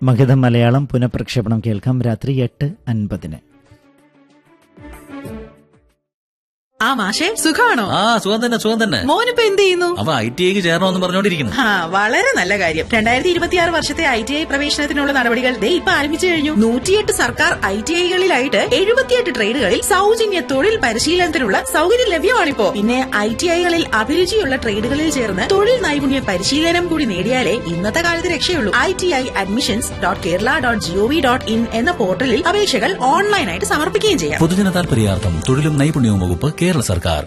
മഹിതം മലയാളം പുനഃപ്രക്ഷേപണം കേൾക്കാം രാത്രി എട്ട് അൻപതിന് ആ മാഷെ സുഖാണോ ആ സുഖം തന്നെ സുഖം തന്നെ മോനിപ്പോ എന്ത് ചെയ്യുന്നു അവ ഐ ടി ഐക്ക് ചേരണമെന്ന് പറഞ്ഞോണ്ടിരിക്കുന്നു ആ വളരെ നല്ല കാര്യം രണ്ടായിരത്തി ഇരുപത്തിയാറ് വർഷത്തെ ഐ ടി ഐ പ്രവേശനത്തിനുള്ള നടപടികൾ ദേ ഇപ്പൊ ആരംഭിച്ചു കഴിഞ്ഞു നൂറ്റിയെട്ട് സർക്കാർ ഐ ടി ഐകളിലായിട്ട് എഴുപത്തിയെട്ട് ട്രേഡുകളിൽ സൗജന്യ തൊഴിൽ പരിശീലനത്തിനുള്ള സൗകര്യം ലഭ്യമാണിപ്പോ പിന്നെ ഐ ടി ഐകളിൽ അഭിരുചിയുള്ള ട്രേഡുകളിൽ ചേർന്ന് തൊഴിൽ നൈപുണ്യ പരിശീലനം കൂടി നേടിയാലേ ഇന്നത്തെ കാലത്ത് രക്ഷയുള്ളൂ I T I admissions dot Kerala dot GOV dot in എന്ന പോർട്ടലിൽ അപേക്ഷകൾ ഓൺലൈനായിട്ട് സമർപ്പിക്കുകയും ചെയ്യാം പൊതുജന താൽപര്യാർത്ഥം തൊഴിലും നൈപുണ്യവും വകുപ്പ് കേരള സർക്കാർ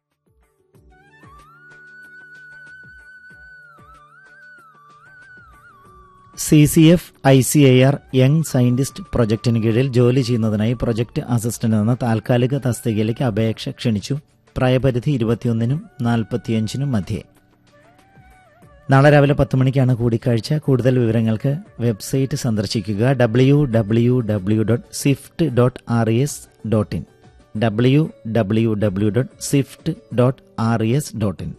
C C F I C I R young scientist പ്രൊജക്ടിന് കീഴിൽ ജോലി ചെയ്യുന്നതിനായി പ്രൊജക്ട് അസിസ്റ്റന്റ് എന്ന താൽക്കാലിക തസ്തികയിലേക്ക് അപേക്ഷ ക്ഷണിച്ചു പ്രായപരിധി ഇരുപത്തിയൊന്നിനും നാൽപ്പത്തിയഞ്ചിനും മധ്യേ നാളെ രാവിലെ പത്ത് മണിക്കാണ് കൂടിക്കാഴ്ച കൂടുതൽ വിവരങ്ങൾക്ക് വെബ്സൈറ്റ് സന്ദർശിക്കുക W W W dot swift dot R S dot in W W W dot swift dot R S dot in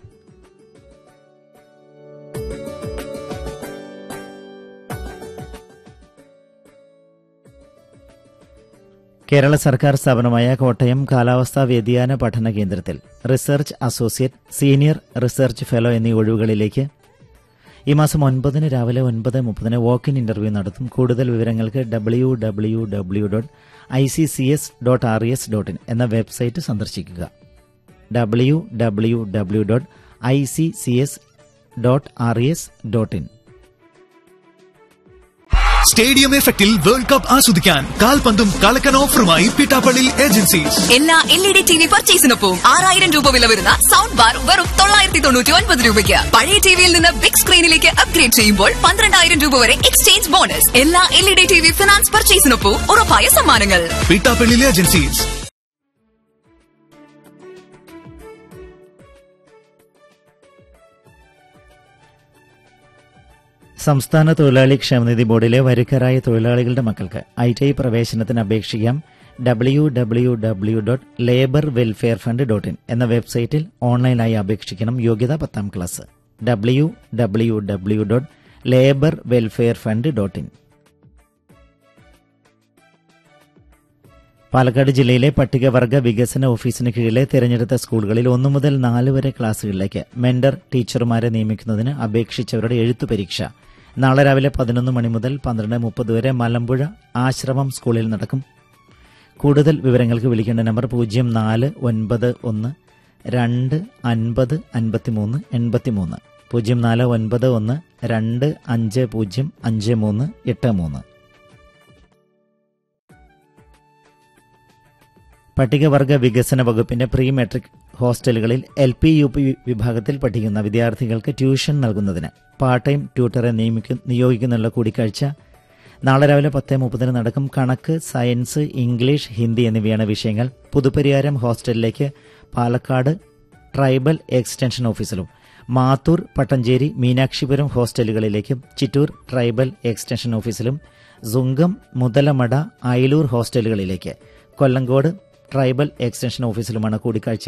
Kerala സർക്കാർ സ്ഥാപനമായ കോട്ടയം കാലാവസ്ഥാ വ്യതിയാന പഠന കേന്ദ്രത്തിൽ research associate senior research fellow എന്നീ ഒഴിവുകളിലേക്ക് ഈ മാസം ഒൻപതിന് രാവിലെ ഒൻപത് മുപ്പതിന് വാക്ക് ഇൻ ഇന്റർവ്യൂ നടത്തും കൂടുതൽ വിവരങ്ങൾക്ക് W W W dot I C C S dot R S dot in എന്ന വെബ്സൈറ്റ് സന്ദർശിക്കുക W W W dot I C C S dot R S dot in stadium എഫക്റ്റിൽ world cup ആസ്വദിക്കാൻ കാൽപന്തും കളക്കൻ ഓഫറുമായി പിട്ടാപ്പള്ളി ഏജൻസീസ് എല്ലാ L E D T V പർച്ചേസിനൊപ്പം ആറായിരം രൂപ വില വരുന്ന സൗണ്ട് ബാർ വെറും തൊള്ളായിരത്തി തൊണ്ണൂറ്റി ഒൻപത് രൂപയ്ക്ക് പഴയ ടിവിയിൽ നിന്ന് ബിഗ് സ്ക്രീനിലേക്ക് അപ്ഗ്രേഡ് ചെയ്യുമ്പോൾ പന്ത്രണ്ടായിരം രൂപ വരെ എക്സ്ചേഞ്ച് ബോണസ് എല്ലാ L E D T V finance പർച്ചേസിനൊപ്പം ഉറപ്പായ സമ്മാനങ്ങൾ പിട്ടാപ്പള്ളി ഏജൻസീസ് സംസ്ഥാന തൊഴിലാളി ക്ഷേമനിധി ബോർഡിലെ വരിക്കാരായ തൊഴിലാളികളുടെ മക്കൾക്ക് ഐ ടി ഐ പ്രവേശനത്തിന് അപേക്ഷിക്കാം W W W dot labour welfare fund dot in എന്ന വെബ്സൈറ്റിൽ ഓൺലൈനായി അപേക്ഷിക്കണം യോഗ്യത പത്താം class W W W dot labour welfare fund dot in Palakkad ജില്ലയിലെ പട്ടികവർഗ വികസന ഓഫീസിന് കീഴിലെ തിരഞ്ഞെടുത്ത സ്കൂളുകളിൽ ഒന്നു മുതൽ നാല് വരെ ക്ലാസുകളിലേക്ക് മെന്റർ ടീച്ചർമാരെ നിയമിക്കുന്നതിന് അപേക്ഷിച്ചവരുടെ എഴുത്തു പരീക്ഷ നാളെ രാവിലെ പതിനൊന്ന് മണി മുതൽ പന്ത്രണ്ട് മുപ്പത് വരെ മലമ്പുഴ ആശ്രമം സ്കൂളിൽ നടക്കും കൂടുതൽ വിവരങ്ങൾക്ക് വിളിക്കേണ്ട നമ്പർ പൂജ്യം നാല് ഒൻപത് ഒന്ന് രണ്ട് അൻപത് അൻപത്തിമൂന്ന് എൺപത്തിമൂന്ന് പൂജ്യം നാല് ഒൻപത് ഒന്ന് രണ്ട് അഞ്ച് പൂജ്യം അഞ്ച് മൂന്ന് എട്ട് മൂന്ന് പട്ടികവർഗ വികസന വകുപ്പിന്റെ പ്രീ മെട്രിക് ഹോസ്റ്റലുകളിൽ എൽ പി യു പി വിഭാഗത്തിൽ പഠിക്കുന്ന വിദ്യാർത്ഥികൾക്ക് ട്യൂഷൻ നൽകുന്നതിന് പാർട്ട് ടൈം ട്യൂട്ടറെ നിയമിക്കു നിയോഗിക്കുന്നുള്ള കൂടിക്കാഴ്ച നാളെ രാവിലെ പത്ത് മുപ്പതിന് നടക്കും കണക്ക് സയൻസ് ഇംഗ്ലീഷ് ഹിന്ദി എന്നിവയാണ് വിഷയങ്ങൾ പുതുപരിയാരം ഹോസ്റ്റലിലേക്ക് പാലക്കാട് ട്രൈബൽ എക്സ്റ്റൻഷൻ ഓഫീസിലും മാത്തൂർ പട്ടഞ്ചേരി മീനാക്ഷിപുരം ഹോസ്റ്റലുകളിലേക്കും ചിറ്റൂർ ട്രൈബൽ എക്സ്റ്റൻഷൻ ഓഫീസിലും സുങ്കം മുതലമട അയലൂർ ഹോസ്റ്റലുകളിലേക്ക് കൊല്ലങ്കോട് ട്രൈബൽ എക്സ്റ്റൻഷൻ ഓഫീസിലുമാണ് കൂടിക്കാഴ്ച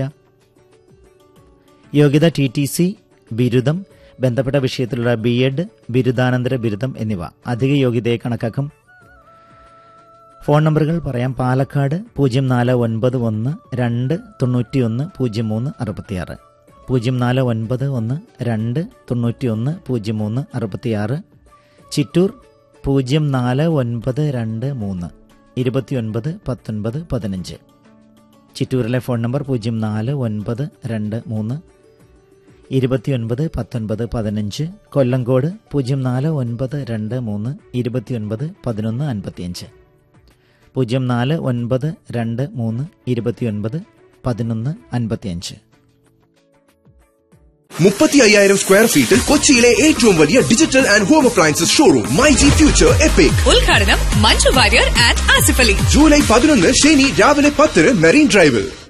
യോഗ്യത ടി ടി സി ബിരുദം ബന്ധപ്പെട്ട വിഷയത്തിലുള്ള ബി എഡ് ബിരുദാനന്തര ബിരുദം എന്നിവ അധിക യോഗ്യതയെ കണക്കാക്കും ഫോൺ നമ്പറുകൾ പറയാം പാലക്കാട് പൂജ്യം നാല് ഒൻപത് ഒന്ന് രണ്ട് തൊണ്ണൂറ്റിയൊന്ന് പൂജ്യം മൂന്ന് അറുപത്തിയാറ് പൂജ്യം നാല് ഒൻപത് ഒന്ന് രണ്ട് തൊണ്ണൂറ്റിയൊന്ന് പൂജ്യം മൂന്ന് അറുപത്തിയാറ് ചിറ്റൂർ പൂജ്യം നാല് ഒൻപത് രണ്ട് മൂന്ന് ഇരുപത്തിയൊൻപത് പത്തൊൻപത് പതിനഞ്ച് ചിറ്റൂരിലെ ഫോൺ നമ്പർ പൂജ്യം നാല് ഒൻപത് രണ്ട് മൂന്ന് ഇരുപത്തിയൊൻപത് പത്തൊൻപത് പതിനഞ്ച് കൊല്ലങ്കോട് പൂജ്യം നാല് ഒൻപത് രണ്ട് മൂന്ന് ഇരുപത്തിയൊൻപത് പതിനൊന്ന് അൻപത്തിയഞ്ച് പൂജ്യം നാല് ഒൻപത് രണ്ട് മൂന്ന് ഇരുപത്തിയൊൻപത് പതിനൊന്ന് അൻപത്തിയഞ്ച് മുപ്പത്തി അയ്യായിരം സ്ക്വയർ ഫീറ്റിൽ കൊച്ചിയിലെ ഏറ്റവും വലിയ digital and home appliances showroom my G future epic ഉദ്ഘാടനം മഞ്ജു വാര്യർ ആൻഡ് ആസിഫ് അലി ജൂലൈ പതിനൊന്ന് ശനി രാവിലെ പത്തിന് മെറീൻ ഡ്രൈവിൽ